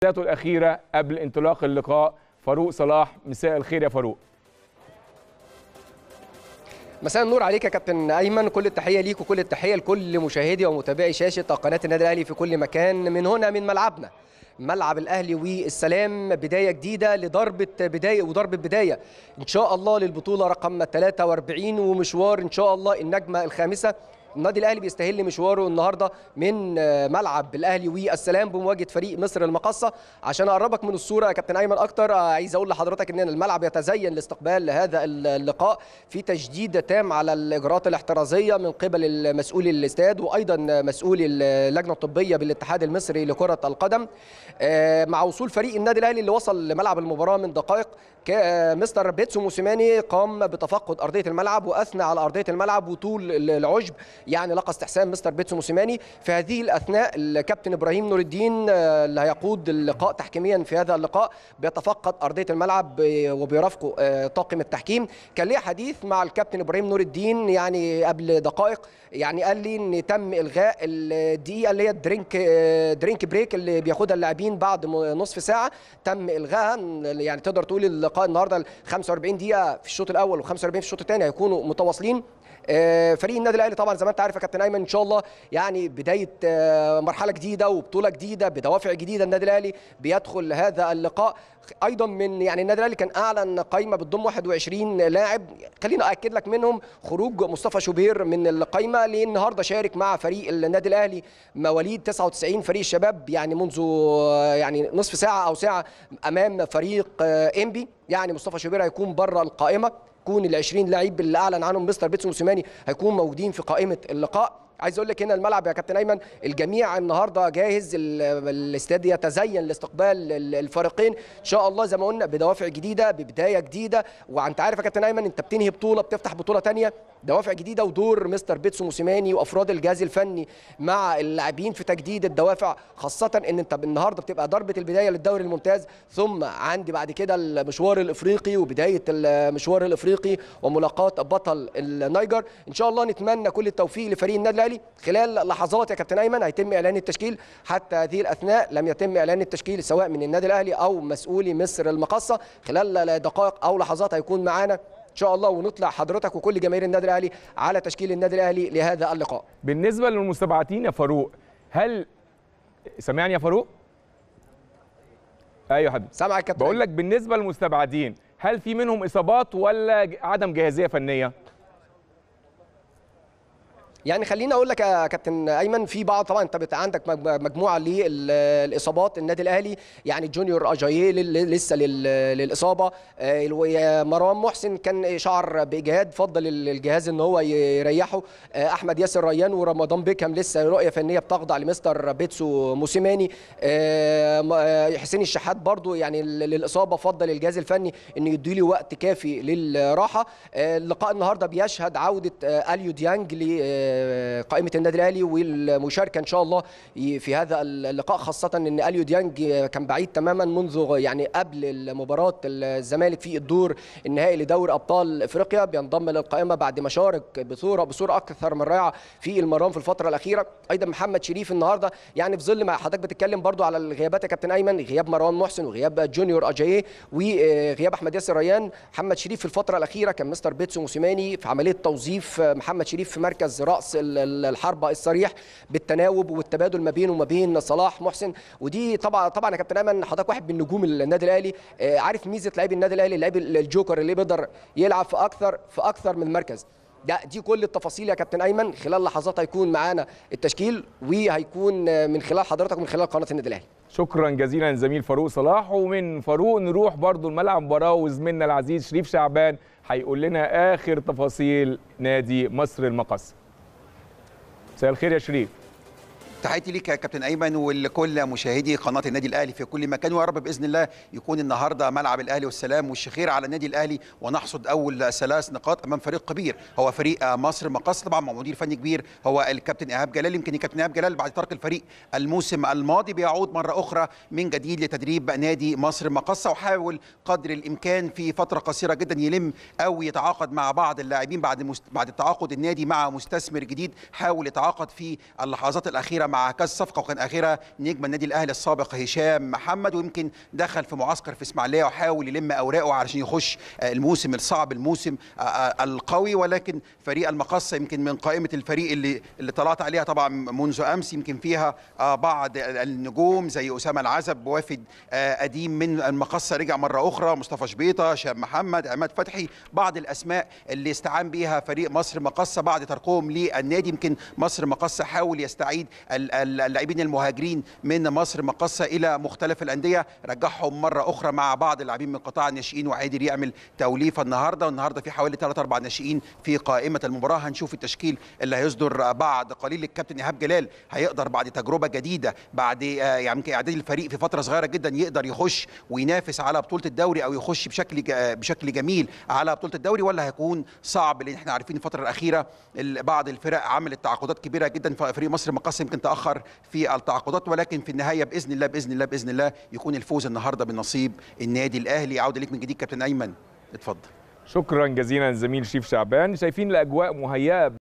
ذاته الأخيرة قبل انطلاق اللقاء فاروق صلاح مساء الخير يا فاروق مساء النور عليك يا كابتن ايمن كل التحيه ليك وكل التحيه لكل مشاهدي ومتابعي شاشه قناه النادي الاهلي في كل مكان من هنا من ملعبنا ملعب الاهلي والسلام بدايه جديده لضربه بدايه وضربه بدايه ان شاء الله للبطوله رقم 43 ومشوار ان شاء الله النجمه الخامسه النادي الاهلي بيستهل مشواره النهارده من ملعب الاهلي والسلام بمواجهه فريق مصر المقصه عشان اقربك من الصوره يا كابتن ايمن اكتر عايز اقول لحضرتك ان الملعب يتزين لاستقبال هذا اللقاء في تشديد تام على الاجراءات الاحترازيه من قبل مسؤولي الاستاد وايضا مسؤولي اللجنه الطبيه بالاتحاد المصري لكره القدم مع وصول فريق النادي الاهلي اللي وصل لملعب المباراه من دقائق مستر بيتسو موسيماني قام بتفقد ارضيه الملعب واثنى على ارضيه الملعب وطول العشب يعني لقى استحسان مستر بيتسو موسيماني في هذه الاثناء الكابتن ابراهيم نور الدين اللي هيقود اللقاء تحكيميا في هذا اللقاء بيتفقد ارضيه الملعب وبيرافقه طاقم التحكيم كان ليه حديث مع الكابتن ابراهيم نور الدين يعني قبل دقائق يعني قال لي ان تم الغاء الدقيقه اللي هي الدرينك درينك بريك اللي بياخدها اللاعبين بعد نصف ساعه تم الغائها يعني تقدر تقول اللقاء النهارده 45 دقيقه في الشوط الاول و45 في الشوط الثاني هيكونوا متواصلين فريق النادي الاهلي طبعا زي ما انت عارف يا كابتن ايمن ان شاء الله يعني بدايه مرحله جديده وبطوله جديده بدوافع جديده النادي الاهلي بيدخل هذا اللقاء ايضا من يعني النادي الاهلي كان اعلن قائمه بتضم 21 لاعب خليني اكد لك منهم خروج مصطفى شوبير من القائمه لان النهارده شارك مع فريق النادي الاهلي مواليد 99 فريق الشباب يعني منذ يعني نصف ساعه او ساعه امام فريق انبي يعني مصطفى شوبير هيكون بره القائمه يكون ال 20 لعيب اللي اعلن عنهم مستر بيتسو موسيماني هيكونوا موجودين في قائمه اللقاء عايز اقول لك هنا الملعب يا كابتن ايمن الجميع النهارده جاهز الاستاد يتزين لاستقبال الفريقين ان شاء الله زي ما قلنا بدوافع جديده ببدايه جديده وانت عارف يا كابتن ايمن انت بتنهي بطوله بتفتح بطوله ثانيه دوافع جديده ودور مستر بيتسو موسيماني وافراد الجهاز الفني مع اللاعبين في تجديد الدوافع خاصه ان انت النهارده بتبقى ضربه البدايه للدوري الممتاز ثم عندي بعد كده المشوار الافريقي وبدايه المشوار الافريقي وملاقاه بطل النيجر ان شاء الله نتمنى كل التوفيق لفريق النادي الاهلي خلال لحظات يا كابتن ايمن هيتم اعلان التشكيل حتى هذه الاثناء لم يتم اعلان التشكيل سواء من النادي الاهلي او مسؤولي مصر المقصه خلال دقائق او لحظات هيكون معانا ان شاء الله ونطلع حضرتك وكل جماهير النادي الاهلي على تشكيل النادي الاهلي لهذا اللقاء بالنسبه للمستبعدين يا فاروق هل سامعني يا فاروق ايوه يا حبيبي سامعك كابتن بقول لك بالنسبه للمستبعدين هل في منهم اصابات ولا عدم جاهزيه فنيه يعني خليني اقول لك يا كابتن ايمن في بعض طبعا انت عندك مجموعه للاصابات النادي الاهلي يعني جونيور اجاييه لسه للاصابه مروان محسن كان شعر باجهاد فضل الجهاز ان هو يريحه احمد ياسر ريان ورمضان بيكهام لسه رؤيه فنيه بتخضع لمستر بيتسو موسيماني حسين الشحات برضو يعني للاصابه فضل الجهاز الفني انه يديله وقت كافي للراحه اللقاء النهارده بيشهد عوده اليو ديانج قائمه النادي الاهلي والمشاركه ان شاء الله في هذا اللقاء خاصه ان اليو ديانج كان بعيد تماما منذ يعني قبل مباراه الزمالك في الدور النهائي لدوري ابطال افريقيا بينضم للقائمه بعد ما شارك بصوره بصوره اكثر من رائعه في المران في الفتره الاخيره ايضا محمد شريف النهارده يعني في ظل ما حضرتك بتتكلم برضو على الغيابات يا كابتن ايمن غياب مروان محسن وغياب جونيور اجاييه وغياب احمد ياسر ريان محمد شريف في الفتره الاخيره كان مستر بيتسو موسيماني في عمليه توظيف محمد شريف في مركز راس الحربه الصريح بالتناوب والتبادل ما بينه وما بين صلاح محسن ودي طبعا طبعا يا كابتن ايمن حضرتك واحد من نجوم النادي الاهلي عارف ميزه لعيب النادي الاهلي اللعيب الجوكر اللي بيقدر يلعب في اكثر في اكثر من مركز ده دي كل التفاصيل يا كابتن ايمن خلال لحظات هيكون معانا التشكيل وهيكون من خلال حضرتك ومن خلال قناه النادي الاهلي شكرا جزيلا زميل فاروق صلاح ومن فاروق نروح برضو الملعب مباراه وزميلنا العزيز شريف شعبان هيقول لنا اخر تفاصيل نادي مصر المقص مساء الخير يا شريف تحياتي ليك يا كابتن ايمن ولكل مشاهدي قناه النادي الاهلي في كل مكان ويا رب باذن الله يكون النهارده ملعب الاهلي والسلام والشخير على النادي الاهلي ونحصد اول ثلاث نقاط امام فريق كبير هو فريق مصر مقص طبعا مع مدير فني كبير هو الكابتن ايهاب جلال يمكن الكابتن ايهاب جلال بعد ترك الفريق الموسم الماضي بيعود مره اخرى من جديد لتدريب نادي مصر مقصه وحاول قدر الامكان في فتره قصيره جدا يلم او يتعاقد مع بعض اللاعبين بعد مست... بعد التعاقد النادي مع مستثمر جديد حاول يتعاقد في اللحظات الاخيره مع كذا صفقه وكان اخرها نجم النادي الاهلي السابق هشام محمد ويمكن دخل في معسكر في اسماعيليه وحاول يلم اوراقه علشان يخش الموسم الصعب الموسم القوي ولكن فريق المقصه يمكن من قائمه الفريق اللي اللي طلعت عليها طبعا منذ امس يمكن فيها بعض النجوم زي اسامه العزب وافد قديم من المقصه رجع مره اخرى مصطفى شبيطه شاب محمد عماد فتحي بعض الاسماء اللي استعان بيها فريق مصر مقصه بعد تركهم للنادي يمكن مصر مقصه حاول يستعيد اللاعبين المهاجرين من مصر مقصه الى مختلف الانديه رجعهم مره اخرى مع بعض اللاعبين من قطاع الناشئين وقادر يعمل توليفه النهارده والنهارده في حوالي 3 4 ناشئين في قائمه المباراه هنشوف التشكيل اللي هيصدر بعد قليل الكابتن ايهاب جلال هيقدر بعد تجربه جديده بعد يعني اعداد الفريق في فتره صغيره جدا يقدر يخش وينافس على بطوله الدوري او يخش بشكل بشكل جميل على بطوله الدوري ولا هيكون صعب لان احنا عارفين الفتره الاخيره بعض الفرق عملت تعاقدات كبيره جدا فريق مصر مقص يمكن تاخر في التعاقدات ولكن في النهايه باذن الله باذن الله باذن الله يكون الفوز النهارده بنصيب النادي الاهلي عوده ليك من جديد كابتن ايمن اتفضل شكرا جزيلا زميل شريف شعبان شايفين الاجواء مهيئه